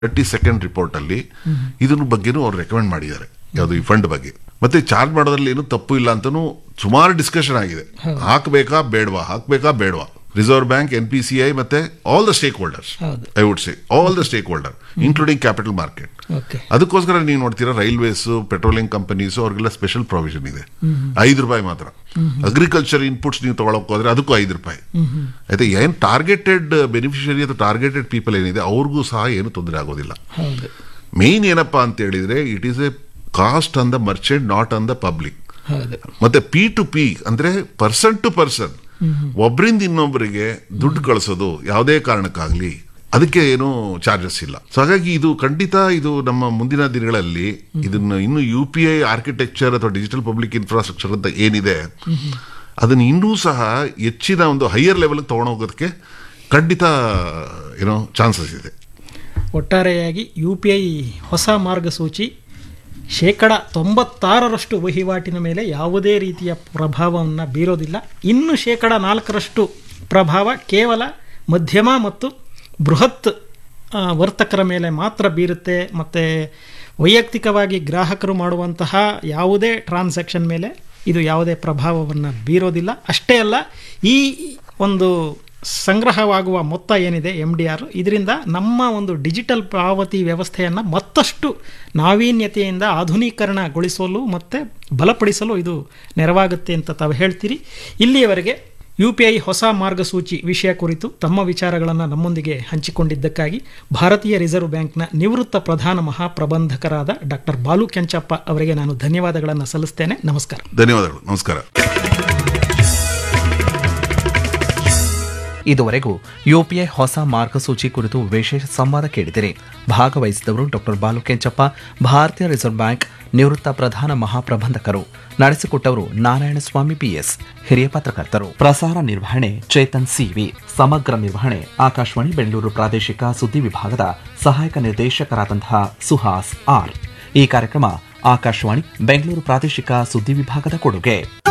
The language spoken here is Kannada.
ತರ್ಟಿ ಸೆಕೆಂಡ್ ರಿಪೋರ್ಟ್ ಅಲ್ಲಿ ಇದ್ರ ಬಗ್ಗೆನೂ ಅವ್ರು ರೆಕಮೆಂಡ್ ಮಾಡಿದ್ದಾರೆ ಯಾವುದು ಈ ಫಂಡ್ ಬಗ್ಗೆ ಮತ್ತೆ ಚಾರ್ಜ್ ಮಾಡೋದ್ರಲ್ಲಿ ಏನು ತಪ್ಪು ಇಲ್ಲ ಅಂತಾನು ಸುಮಾರು ಡಿಸ್ಕಷನ್ ಆಗಿದೆ ಹಾಕ್ಬೇಕಾ ಬೇಡವಾ ಹಾಕ್ಬೇಕಾ ಬೇಡವಾ reserve bank N P C I ಮತ್ತೆ ಆಲ್ ದ ಸ್ಟೇಕ್ ಹೋಲ್ಡರ್ಸ್ ಹೌದು. I would say all the stakeholder including capital market okay ಅದಕ್ಕೋಸ್ಕರ ನೀವು ನೋಡ್ತೀರಾ ರೈಲ್ವೇಸ್ ಪೆಟ್ರೋಲಿಂಗ್ ಕಂಪನೀಸ್ ಅವ್ರಿಗೆಲ್ಲ ಸ್ಪೆಷಲ್ ಪ್ರಾವಿಷನ್ ಇದೆ ಐದು ರೂಪಾಯಿ ಮಾತ್ರ ಅಗ್ರಿಕಲ್ಚರ್ ಇನ್ಪುಟ್ಸ್ ನೀವು ತಗೊಳಕ್ ಹೋದ್ರೆ ಅದಕ್ಕೂ ಐದು ರೂಪಾಯಿ ಆಯ್ತಾ ಏನ್ ಟಾರ್ಗೆಟೆಡ್ ಬೆನಿಫಿಷರಿ ಅಥವಾ ಟಾರ್ಗೆಟೆಡ್ ಪೀಪಲ್ ಏನಿದೆ ಅವ್ರಿಗೂ ಸಹ ಏನು ತೊಂದರೆ ಆಗೋದಿಲ್ಲ ಹೌದು ಮೇನ್ ಏನಪ್ಪಾ ಅಂತ ಹೇಳಿದ್ರೆ it is a cost on the merchant not on the public ಹೌದು ಮತ್ತೆ ಪಿ ಟು ಪಿ ಅಂದ್ರೆ ಪರ್ಸನ್ ಟು ಪರ್ಸನ್ ಒಬ್ಬರಿಂದ ಇನ್ನೊಬ್ಬರಿಗೆ ದುಡ್ಡು ಕಳಿಸೋದು ಯಾವುದೇ ಕಾರಣಕ್ಕಾಗ್ಲಿ ಅದಕ್ಕೆ ಏನು ಚಾರ್ಜಸ್ ಇಲ್ಲ ಸೊ ಹಾಗಾಗಿ ಇದು ಖಂಡಿತ ಇದು ನಮ್ಮ ಮುಂದಿನ ದಿನಗಳಲ್ಲಿ ಇದನ್ನ ಇನ್ನು ಯು ಪಿ ಐ ಆರ್ಕಿಟೆಕ್ಚರ್ ಅಥವಾ ಡಿಜಿಟಲ್ ಪಬ್ಲಿಕ್ ಇನ್ಫ್ರಾಸ್ಟ್ರಕ್ಚರ್ ಅಂತ ಏನಿದೆ ಅದನ್ನ ಇನ್ನೂ ಸಹ ಹೆಚ್ಚಿನ ಒಂದು ಹೈಯರ್ ಲೆವೆಲ್ ಹೋಗೋದಕ್ಕೆ ಖಂಡಿತ ಏನೋ ಚಾನ್ಸಸ್ ಇದೆ ಒಟ್ಟಾರೆಯಾಗಿ ಯು ಪಿ ಐ ಹೊಸ ಮಾರ್ಗಸೂಚಿ ಶೇಕಡ ತೊಂಬತ್ತಾರರಷ್ಟು ವಹಿವಾಟಿನ ಮೇಲೆ ಯಾವುದೇ ರೀತಿಯ ಪ್ರಭಾವವನ್ನು ಬೀರೋದಿಲ್ಲ ಇನ್ನು ಶೇಕಡ ನಾಲ್ಕರಷ್ಟು ಪ್ರಭಾವ ಕೇವಲ ಮಧ್ಯಮ ಮತ್ತು ಬೃಹತ್ ಆ, ವರ್ತಕರ ಮೇಲೆ ಮಾತ್ರ ಬೀರುತ್ತೆ ಮತ್ತು ವೈಯಕ್ತಿಕವಾಗಿ ಗ್ರಾಹಕರು ಮಾಡುವಂತಹ ಯಾವುದೇ ಟ್ರಾನ್ಸಾಕ್ಷನ್ ಮೇಲೆ ಇದು ಯಾವುದೇ ಪ್ರಭಾವವನ್ನು ಬೀರೋದಿಲ್ಲ ಅಷ್ಟೇ ಅಲ್ಲ ಈ ಒಂದು ಸಂಗ್ರಹವಾಗುವ ಮೊತ್ತ ಏನಿದೆ ಎಮ್ ಡಿ ಆರ್ ಇದರಿಂದ ನಮ್ಮ ಒಂದು ಡಿಜಿಟಲ್ ಪಾವತಿ ವ್ಯವಸ್ಥೆಯನ್ನು ಮತ್ತಷ್ಟು ನಾವೀನ್ಯತೆಯಿಂದ ಆಧುನೀಕರಣಗೊಳಿಸಲು ಮತ್ತು ಬಲಪಡಿಸಲು ಇದು ನೆರವಾಗುತ್ತೆ ಅಂತ ತಾವು ಹೇಳ್ತೀರಿ ಇಲ್ಲಿಯವರೆಗೆ ಯು ಪಿ ಐ ಹೊಸ ಮಾರ್ಗಸೂಚಿ ವಿಷಯ ಕುರಿತು ತಮ್ಮ ವಿಚಾರಗಳನ್ನು ನಮ್ಮೊಂದಿಗೆ ಹಂಚಿಕೊಂಡಿದ್ದಕ್ಕಾಗಿ ಭಾರತೀಯ ರಿಸರ್ವ್ ಬ್ಯಾಂಕ್ನ ನಿವೃತ್ತ ಪ್ರಧಾನ ಮಹಾಪ್ರಬಂಧಕರಾದ ಡಾಕ್ಟರ್ ಬಾಲು ಕೆಂಚಪ್ಪ ಅವರಿಗೆ ನಾನು ಧನ್ಯವಾದಗಳನ್ನು ಸಲ್ಲಿಸ್ತೇನೆ ನಮಸ್ಕಾರ ಧನ್ಯವಾದಗಳು ನಮಸ್ಕಾರ ಇದುವರೆಗೂ ಯುಪಿಐ ಹೊಸ ಮಾರ್ಗಸೂಚಿ ಕುರಿತು ವಿಶೇಷ ಸಂವಾದ ಕೇಳಿದಿರಿ ಭಾಗವಹಿಸಿದವರು ಡಾಕ್ಟರ್ ಬಾಲು ಕೆಂಚಪ್ಪ ಭಾರತೀಯ ರಿಸರ್ವ್ ಬ್ಯಾಂಕ್ ನಿವೃತ್ತ ಪ್ರಧಾನ ಮಹಾಪ್ರಬಂಧಕರು ನಡೆಸಿಕೊಟ್ಟವರು ನಾರಾಯಣಸ್ವಾಮಿ ಪಿಎಸ್ ಹಿರಿಯ ಪತ್ರಕರ್ತರು ಪ್ರಸಾರ ನಿರ್ವಹಣೆ ಚೇತನ್ ಸಿವಿ ಸಮಗ್ರ ನಿರ್ವಹಣೆ ಆಕಾಶವಾಣಿ ಬೆಂಗಳೂರು ಪ್ರಾದೇಶಿಕ ಸುದ್ದಿ ವಿಭಾಗದ ಸಹಾಯಕ ನಿರ್ದೇಶಕರಾದಂತಹ ಸುಹಾಸ್ ಆರ್ ಈ ಕಾರ್ಯಕ್ರಮ ಆಕಾಶವಾಣಿ ಬೆಂಗಳೂರು ಪ್ರಾದೇಶಿಕ ಸುದ್ದಿ ವಿಭಾಗದ ಕೊಡುಗೆ